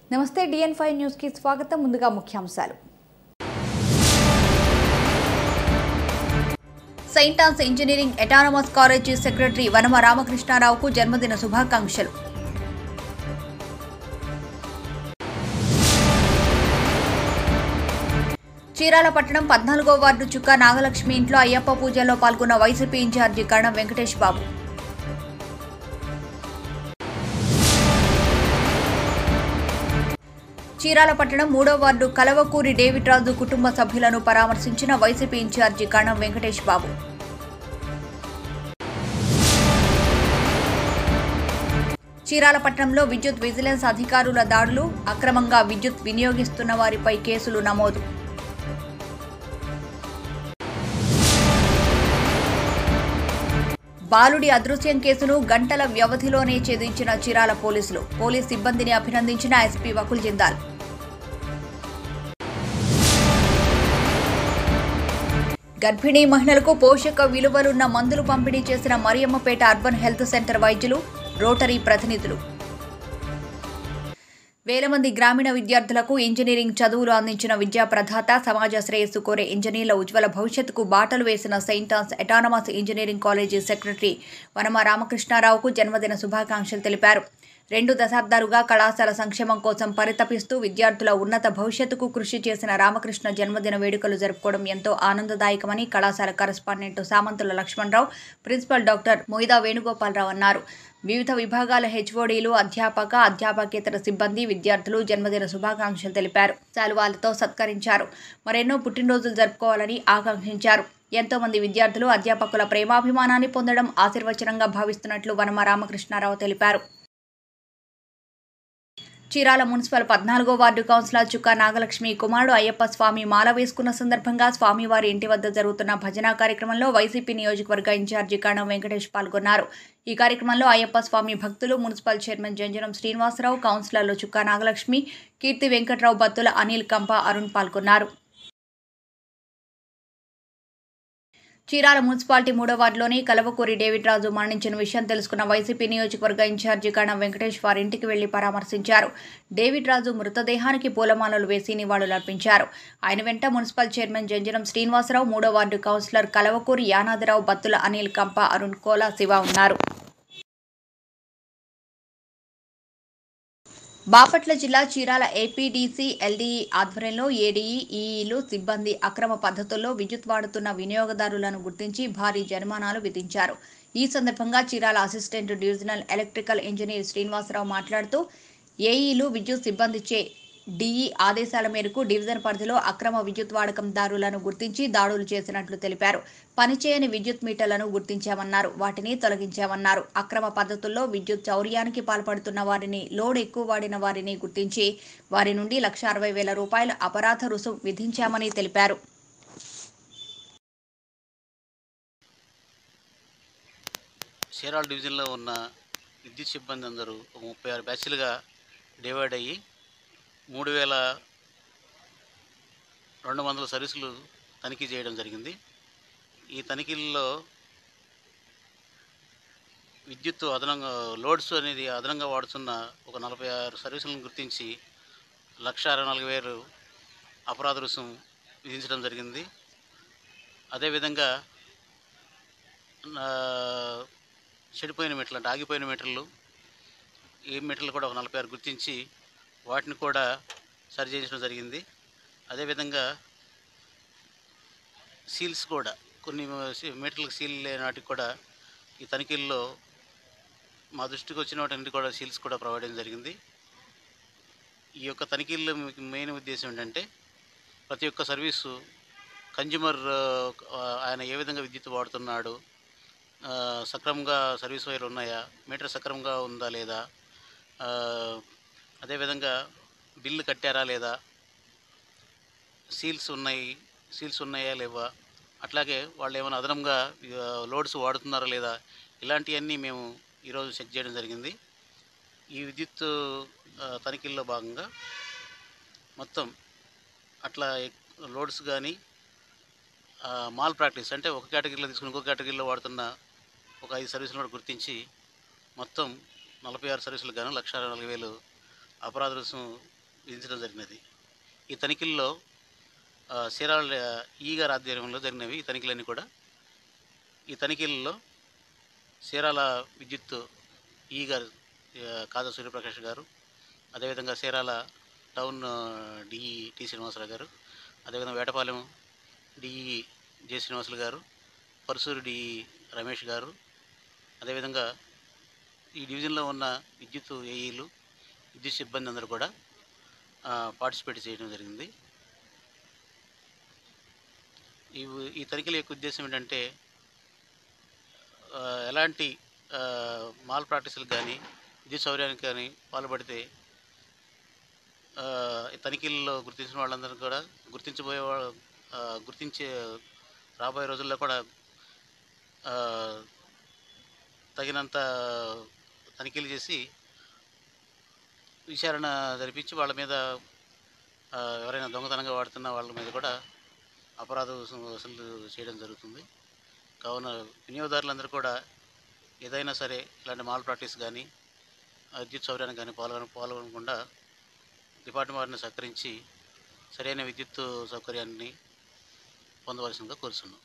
నమస్తే డిఎన్ ఫైవ్ న్యూస్కి స్వాగతం ముందుగా ముఖ్యాంశాలు saint Ann's engineering autonomous college secretary Vanama రామకృష్ణారావుకు జన్మదిన శుభాకాంక్షలు చీరాల పట్టణం పద్నాలుగో వార్డు చుక్క నాగలక్ష్మి ఇంట్లో అయ్యప్ప పూజలో పాల్గొన్న వైసీపీ ఇన్ఛార్జి కరణం వెంకటేష్ బాబు చీరాల పట్టణం మూడో వార్డు కలవకూరి డేవిడ్ రాజు కుటుంబ సభ్యులను పరామర్శించిన వైసీపీ ఇన్ఛార్జి కణం వెంకటేష్ బాబు చీరాల పట్టణంలో విద్యుత్ విజిలెన్స్ అధికారుల దాడులు అక్రమంగా విద్యుత్ వినియోగిస్తున్న వారిపై కేసులు నమోదు బాలుడి అదృశ్యం కేసును గంటల వ్యవధిలోనే ఛేదించిన చీరాల పోలీసులు పోలీస్ సిబ్బందిని అభినందించిన ఎస్పీ వకుల్ జిందాల్ గర్భిణీ మహిళలకు పోషక విలువలున్న మందులు పంపిణీ చేసిన మరియమ్మపేట అర్బన్ హెల్త్ సెంటర్ వైద్యులు రోటరీ ప్రతినిధులు వేల మంది గ్రామీణ విద్యార్థులకు ఇంజనీరింగ్ చదువులు అందించిన విద్యా ప్రదాత సమాజ శ్రేయస్సు కోరే ఇంజనీర్ల ఉజ్వల భవిష్యత్తుకు బాటలు వేసిన saint Ann's autonomous engineering college secretary Vanama రామకృష్ణారావుకు జన్మదిన శుభాకాంక్షలు తెలిపారు రెండు దశాబ్దాలుగా కళాశాల సంక్షేమం కోసం పరితపిస్తూ విద్యార్థుల ఉన్నత భవిష్యత్తుకు కృషి చేసిన రామకృష్ణ జన్మదిన వేడుకలు జరుపుకోవడం ఎంతో ఆనందదాయకమని కళాశాల correspondent Samanthula Lakshmanarao principal doctor Moida Venugopalarao అన్నారు వివిధ విభాగాల హెచ్ఓడీలు అధ్యాపక అధ్యాపకేతర సిబ్బంది విద్యార్థులు జన్మదిన శుభాకాంక్షలు తెలిపారు శాలువాలతో సత్కరించారు మరెన్నో పుట్టినరోజులు జరుపుకోవాలని ఆకాంక్షించారు ఎంతో మంది విద్యార్థులు అధ్యాపకుల ప్రేమాభిమానాన్ని పొందడం ఆశీర్వచనంగా భావిస్తున్నట్లు వనమ రామకృష్ణారావు తెలిపారు చీరాల మున్సిపల్ పద్నాలుగో వార్డు కౌన్సిలర్ చుక్కా నాగలక్ష్మి కుమారుడు అయ్యప్ప స్వామి మాల వేసుకున్న సందర్భంగా స్వామివారి ఇంటి వద్ద జరుగుతున్న భజన కార్యక్రమంలో వైసీపీ నియోజకవర్గ ఇన్ఛార్జి కణం వెంకటేష్ పాల్గొన్నారు ఈ కార్యక్రమంలో అయ్యప్ప స్వామి భక్తులు మున్సిపల్ చైర్మన్ జంజనం శ్రీనివాసరావు కౌన్సిలర్లు చుక్కా నాగలక్ష్మి కీర్తి వెంకట్రావు బత్తుల అనిల్ కంప అరుణ్ పాల్గొన్నారు చీరాల మున్సిపాలిటీ మూడో వార్డులోని కలవకూరి డేవిడ్ రాజు మరణించిన విషయం తెలుసుకున్న వైసీపీ నియోజకవర్గ ఇన్ఛార్జి కణం వెంకటేష్ వారి ఇంటికి వెళ్లి పరామర్శించారు డేవిడ్ రాజు మృతదేహానికి పూలమాలలు వేసి నివాళులర్పించారు ఆయన వెంట మున్సిపల్ చైర్మన్ జంజనం శ్రీనివాసరావు మూడో వార్డు కౌన్సిలర్ కలవకూరి యానాదిరావు బత్తుల అనిల్ కంప అరుణ్ కోలా శివ ఉన్నారు బాపట్ల జిల్లా చీరాల ఏపీడీసీ ఎల్డీఈ ఆధ్వర్యంలో ఏడీఈ ఈఈలు సిబ్బంది అక్రమ పద్ధతుల్లో విద్యుత్ వాడుతున్న వినియోగదారులను గుర్తించి భారీ జరిమానాలు విధించారు ఈ సందర్భంగా Chirala assistant divisional electrical engineer Srinivasarao మాట్లాడుతూ ఏఈలు విద్యుత్ సిబ్బందిచే డిఈ ఆదేశాల మేరకు డివిజన్ పరిధిలో అక్రమ విద్యుత్ వాడకందారులను గుర్తించి దాడులు చేసినట్లు తెలిపారు పనిచేయని విద్యుత్ మీటర్లను గుర్తించామన్నారు వాటిని తొలగించామన్నారు అక్రమ పద్ధతుల్లో విద్యుత్ చౌర్యానికి పాల్పడుతున్న వారిని లోడ్ ఎక్కువ వాడిన వారిని గుర్తించి వారి నుండి లక్ష అరవై వేల రూపాయల అపరాధ రుసుం విధించామని తెలిపారు చీరాల డివిజన్లో ఉన్న విద్యుత్ సిబ్బంది అందరూ ఒక ముప్పై ఆరు బ్యాచ్లుగా డివైడ్ అయ్యి మూడు వేల రెండు వందల సర్వీసులు తనిఖీ చేయడం జరిగింది ఈ తనిఖీల్లో విద్యుత్ అదనంగా లోడ్స్ అనేది అదనంగా వాడుతున్న ఒక నలభై ఆరు సర్వీసులను గుర్తించి లక్ష అరవై నాలుగు వేలు అపరాధ రుసుం విధించడం జరిగింది అదేవిధంగా నా- చెడిపోయిన మీటర్లు అంటే ఆగిపోయిన మీటర్లు ఈ మీటర్లు కూడా ఒక నలభై ఆరు గుర్తించి వాటిని కూడా సరి చేయించడం జరిగింది అదేవిధంగా సీల్స్ కూడా కొన్ని సీ- మీటర్లకు సీల్ లేని వాటికి కూడా ఈ తనిఖీల్లో మా దృష్టికి వచ్చిన వాటి కూడా సీల్స్ కూడా ప్రొవైడ్ చేయడం జరిగింది ఈ యొక్క తనిఖీల్లో మీకు మెయిన్ ఉద్దేశం ఏంటంటే ప్రతి ఒక్క సర్వీసు కన్జ్యూమర్ ఆయన ఏ విధంగా విద్యుత్ వాడుతున్నాడు ఆ, సక్రమంగా సర్వీస్ వైర్లు ఉన్నాయా మీటర్ సక్రమంగా ఉందా లేదా ఆ, అదేవిధంగా బిల్లు కట్టారా లేదా సీల్స్ ఉన్నాయి సీల్స్ ఉన్నాయా లేవా అట్లాగే వాళ్ళు ఏమైనా అదనంగా ఆ, లోడ్స్ వాడుతున్నారా లేదా ఇలాంటివన్నీ మేము ఈరోజు చెక్ చేయడం జరిగింది ఈ విద్యుత్ ఆ, తనిఖీల్లో భాగంగా మొత్తం అట్లా ఎక్- లోడ్స్ కానీ మాల్ ప్రాక్టీస్ అంటే ఒక కేటగిరీలో తీసుకుని ఇంకో కేటగిరీలో వాడుతున్న ఒక ఐదు సర్వీసులను కూడా గుర్తించి మొత్తం నలభై ఆరు సర్వీసులకు గాను లక్ష అరవై నాలుగు వేలు అపరాధ రుసుం విధించడం జరిగినది ఈ తనిఖీల్లో ఆ, చీరాల ఈ గారి ఆధ్వర్యంలో జరిగినవి ఈ తనిఖీలన్నీ కూడా ఈ తనిఖీలలో చీరాల విద్యుత్ ఈ గారు ఆ, కాజా సూర్యప్రకాష్ గారు అదేవిధంగా చీరాల టౌన్ ఆ, డిఈ టి శ్రీనివాసరావు గారు అదేవిధంగా వేటపాలెం డిఈ జె శ్రీనివాసులు గారు పరుసూరు డిఈ రమేష్ గారు అదేవిధంగా ఈ డివిజన్లో ఉన్న విద్యుత్ ఏఈలు విద్యుత్ సిబ్బంది అందరూ కూడా ఆ, పార్టిసిపేట్ చేయడం జరిగింది ఈ ఈ తనిఖీల యొక్క ఉద్దేశం ఏంటంటే ఆ, ఎలాంటి ఆ, మాల్ ప్రాక్టీసులు కానీ విద్యుత్ సౌకర్యానికి కానీ పాల్పడితే ఆ, ఈ తనిఖీల్లో గుర్తించిన వాళ్ళందరూ కూడా గుర్తించబోయే వా- ఆ, గుర్తించే రాబోయే రోజుల్లో కూడా ఆ, తగినంత తనిఖీలు చేసి విచారణ జరిపించి వాళ్ళ మీద ఆ, ఎవరైనా దొంగతనంగా వాడుతున్న వాళ్ళ మీద కూడా అపరాధ వసూ- వసూలు చేయడం జరుగుతుంది కావున వినియోగదారులందరూ కూడా ఏదైనా సరే ఇలాంటి మాల్ ప్రాక్టీస్ కానీ విద్యుత్ సౌకర్యానికి కానీ పాల్గొన పాల్గొనకుండా డిపార్ట్మెంట్ వారిని సహకరించి సరైన విద్యుత్ సౌకర్యాన్ని పొందవలసిందిగా కోరుతున్నాం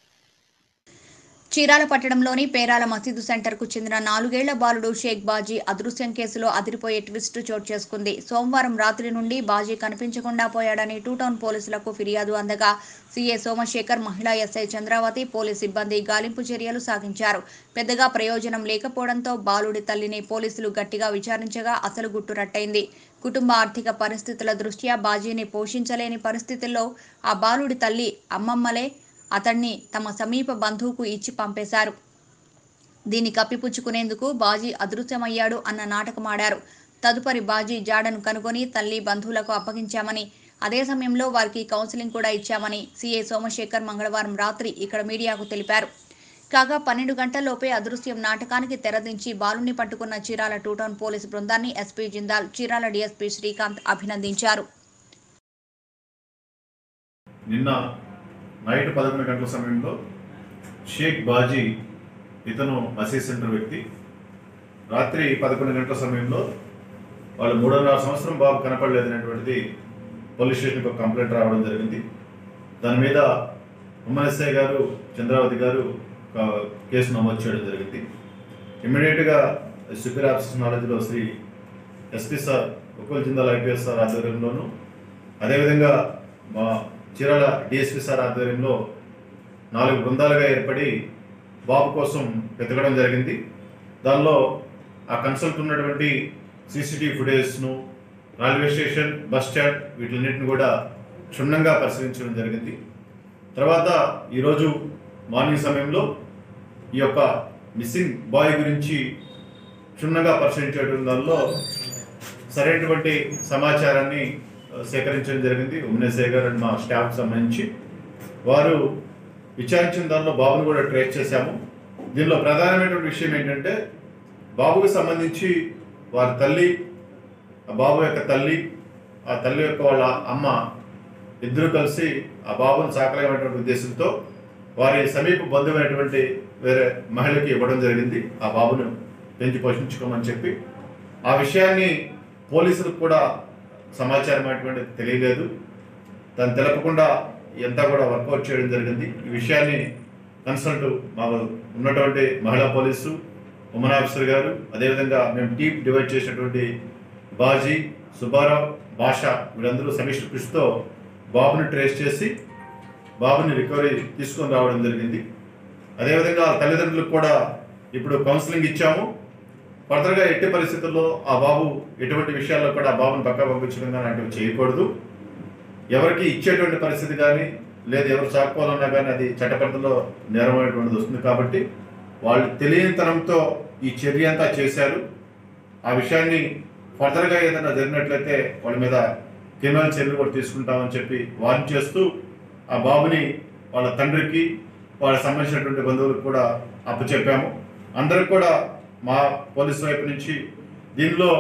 చీరాల పట్టణంలోని పేరాల మసీదు సెంటర్కు చెందిన నాలుగేళ్ల బాలుడు షేక్ బాజీ అదృశ్యం కేసులో అదిరిపోయే ట్విస్ట్ చోటు చేసుకుంది సోమవారం రాత్రి నుండి బాజీ కనిపించకుండా పోయాడని టూ టౌన్ పోలీసులకు ఫిర్యాదు అందగా సీఏ సోమశేఖర్ మహిళా ఎస్ఐ చంద్రావతి పోలీస్ సిబ్బంది గాలింపు చర్యలు సాగించారు పెద్దగా ప్రయోజనం లేకపోవడంతో బాలుడి తల్లిని పోలీసులు గట్టిగా విచారించగా అసలు గుట్టు రట్టయింది కుటుంబ ఆర్థిక పరిస్థితుల దృష్ట్యా బాజీని పోషించలేని పరిస్థితుల్లో ఆ బాలుడి తల్లి అమ్మమ్మలే అతన్ని తమ సమీప బంధువుకు ఇచ్చి పంపేశారు దీన్ని కప్పిపుచ్చుకునేందుకు బాజీ అదృశ్యమయ్యాడు అన్న నాటకమాడారు తదుపరి బాజీ జాడను కనుగొని తల్లి బంధువులకు అప్పగించామని అదే సమయంలో వారికి కౌన్సిలింగ్ కూడా ఇచ్చామని సీఏ సోమశేఖర్ మంగళవారం రాత్రి ఇక్కడ మీడియాకు తెలిపారు కాగా పన్నెండు గంటల్లోపే అదృశ్యం నాటకానికి తెరదించి బాలుని పట్టుకున్న చీరాల టూ టౌన్ పోలీసు బృందాన్ని ఎస్పీ జిందాల్ చీరాల డీఎస్పీ శ్రీకాంత్ అభినందించారు నిన్న నైట్ పదకొండు గంటల సమయంలో షేక్ బాజీ ఇతను మసీద్ సెంటర్ వ్యక్తి రాత్రి పదకొండు గంటల సమయంలో వాళ్ళు మూడున్నర సంవత్సరం బాబు కనపడలేదనేటువంటిది పోలీస్ స్టేషన్కి ఒక కంప్లైంట్ రావడం జరిగింది దాని మీద ఉమ్మఎస్ఐ గారు చంద్రావతి గారు ఒక కేసు నమోదు చేయడం జరిగింది ఇమ్మీడియట్గా సుపీరియర్ ఆఫీసర్ నాలెడ్జ్లో Shri SP sir Uppal Jindal IPS sir ఆధ్వర్యంలోను అదేవిధంగా మా చీరాల డిఎస్పీ సార్ ఆధ్వర్యంలో నాలుగు బృందాలుగా ఏర్పడి బాబు కోసం వెతకడం జరిగింది దానిలో ఆ కన్సల్ట్ ఉన్నటువంటి సీసీటీవీ ఫుటేజ్ను రైల్వే స్టేషన్ బస్ స్టాండ్ వీటిలన్నింటిని కూడా క్షుణ్ణంగా పరిశీలించడం జరిగింది తర్వాత ఈరోజు మార్నింగ్ సమయంలో ఈ యొక్క మిస్సింగ్ బాయ్ గురించి క్షుణ్ణంగా పరిశీలించడం దానిలో సరైనటువంటి సమాచారాన్ని ఆ, సేకరించడం జరిగింది ఉమ్నేసే గారు అండ్ మా స్టాఫ్ సంబంధించి వారు విచారించిన దానిలో బాబును కూడా ట్రేస్ చేశాము దీనిలో ప్రధానమైనటువంటి విషయం ఏంటంటే బాబుకు సంబంధించి వారి తల్లి ఆ బాబు యొక్క తల్లి ఆ తల్లి యొక్క వాళ్ళ అమ్మ ఇద్దరు కలిసి ఆ బాబును సాకలేమైనటువంటి ఉద్దేశంతో వారి సమీప బంధువైనటువంటి వేరే మహిళకి ఇవ్వడం జరిగింది ఆ బాబును పెంచి పోషించుకోమని చెప్పి ఆ విషయాన్ని పోలీసులకు కూడా సమాచారం అటువంటి తెలియలేదు దాన్ని తెలపకుండా ఎంత కూడా వర్కౌట్ చేయడం జరిగింది ఈ విషయాన్ని కన్సల్ట్ మా ఉన్నటువంటి మహిళా పోలీసు ఉమెన్ ఆఫీసర్ గారు అదేవిధంగా మేము టీం డివైడ్ చేసినటువంటి బాజీ సుబ్బారావు భాష వీళ్ళందరూ సమిష్టి కృషితో బాబుని ట్రేస్ చేసి బాబుని రికవరీ తీసుకొని రావడం జరిగింది అదేవిధంగా ఆ తల్లిదండ్రులకు కూడా ఇప్పుడు కౌన్సిలింగ్ ఇచ్చాము ఫర్దర్గా ఎట్టి పరిస్థితుల్లో ఆ బాబు ఎటువంటి విషయాల్లో కూడా ఆ బాబుని పక్క పంపించడం కానీ అలాంటివి చేయకూడదు ఎవరికి ఇచ్చేటువంటి పరిస్థితి కానీ లేదు ఎవరు చాకపోవాలన్నా కానీ అది చట్టపరిధిలో నేరమైనటువంటిది వస్తుంది కాబట్టి వాళ్ళు తెలియనితనంతో ఈ చర్య అంతా చేశారు ఆ విషయాన్ని ఫర్దర్గా ఏదైనా జరిగినట్లయితే వాళ్ళ మీద క్రిమినల్ చర్యలు కూడా తీసుకుంటామని చెప్పి వార్న్ చేస్తూ ఆ బాబుని వాళ్ళ తండ్రికి వాళ్ళకి సంబంధించినటువంటి బంధువులకు కూడా అప్పచెప్పాము అందరికి కూడా మా పోలీసు వైపు నుంచి దీనిలో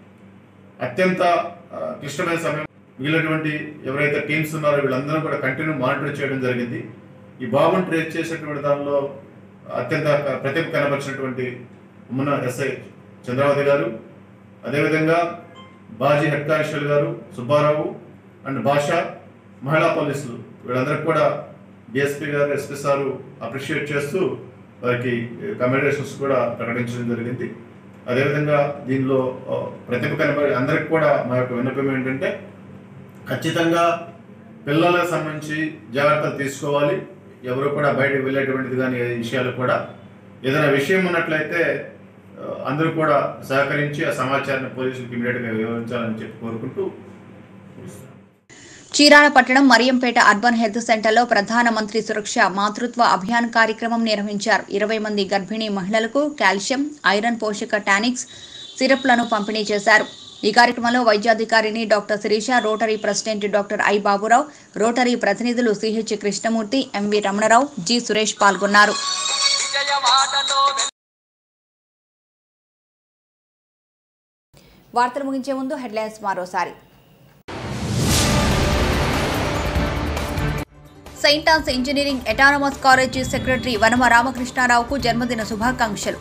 అత్యంత ఆ, క్లిష్టమైన సమయం మిగిలినటువంటి ఎవరైతే టీమ్స్ ఉన్నారో వీళ్ళందరూ కూడా కంటిన్యూ మానిటర్ చేయడం జరిగింది ఈ బాబుని ట్రేస్ చేసేటువంటి దానిలో అత్యంత ప్రతిభ కనబరిచినటువంటి ఉమ్మన ఎస్ఐ చంద్రావతి గారు అదేవిధంగా బాజీ హెడ్ కానిస్టేబుల్ గారు సుబ్బారావు అండ్ భాష మహిళా పోలీసులు వీళ్ళందరికీ కూడా డిఎస్పీ గారు ఎస్పీ సారు అప్రిషియేట్ చేస్తూ వారికి కమెండేషన్స్ కూడా ప్రకటించడం జరిగింది అదేవిధంగా దీనిలో ఆ, ప్రతిభ కనబడి అందరికి కూడా మా యొక్క విన్నపం ఏంటంటే ఖచ్చితంగా పిల్లలకు సంబంధించి జాగ్రత్తలు తీసుకోవాలి ఎవరు కూడా బయటకు వెళ్ళేటువంటిది కానీ ఏ విషయాలు కూడా ఏదైనా విషయం ఉన్నట్లయితే ఆ, అందరూ కూడా సహకరించి ఆ సమాచారాన్ని పోలీసులకు ఇమీడియట్గా వివరించాలని చెప్పి కోరుకుంటూ ముగిస్తున్నాను. చీరాల పట్టణం మరియంపేట అర్బన్ హెల్త్ సెంటర్లో ప్రధానమంత్రి సురక్ష మాతృత్వ అభియాన్ కార్యక్రమం నిర్వహించారు ఇరవై మంది గర్భిణీ మహిళలకు కాల్షియం ఐరన్ పోషక టానిక్స్ సిరప్లను పంపిణీ చేశారు ఈ కార్యక్రమంలో వైద్యాధికారిని doctor Sirisha Rotary president doctor I Baburao Rotary ప్రతినిధులు CH Krishnamurthy MV Ramanarao G Suresh పాల్గొన్నారు వార్తలు ముగించే ముందు హెడ్లైన్స్ మరోసారి saint Ann's engineering autonomous college secretary Vanama రామకృష్ణారావుకు జన్మదిన శుభాకాంక్షలు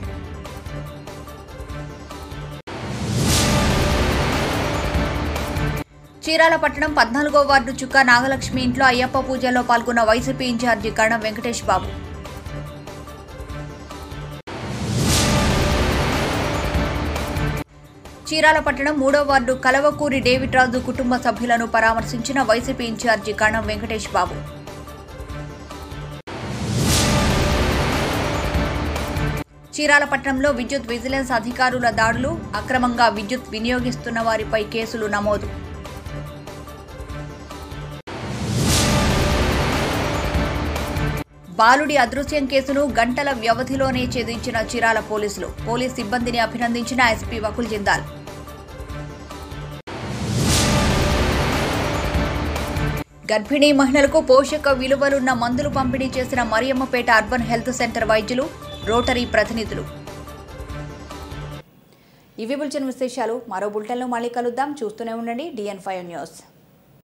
చీరాల పట్టణం పద్నాలుగో వార్డు చుక్క నాగలక్ష్మి ఇంట్లో అయ్యప్ప పూజల్లో పాల్గొన్న వైసీపీ ఇన్ఛార్జి కరణం వెంకటేష్ బాబు చీరాల పట్టణం మూడో వార్డు కలవకూరి డేవిడ్ రాజు కుటుంబ సభ్యులను పరామర్శించిన వైసీపీ ఇన్ఛార్జి కణం వెంకటేష్ బాబు చీరాల పట్టణంలో విద్యుత్ విజిలెన్స్ అధికారుల దాడులు అక్రమంగా విద్యుత్ వినియోగిస్తున్న వారిపై కేసులు నమోదు బాలుడి అదృశ్యం కేసును గంటల వ్యవధిలోనే ఛేదించిన చీరాల పోలీసులు పోలీస్ సిబ్బందిని అభినందించిన ఎస్పీ వకుల్ జిందాల్ గర్భిణీ మహిళలకు పోషక విలువలున్న మందులు పంపిణీ చేసిన మరియమ్మపేట అర్బన్ హెల్త్ సెంటర్ వైద్యులు రోటరీ ప్రతినిధులు ఇవి బులెటిన్ విశేషాలు మరో బులెటిన్లో మళ్ళీ కలుద్దాం చూస్తూనే ఉండండి డిఎన్ ఫైవ్ న్యూస్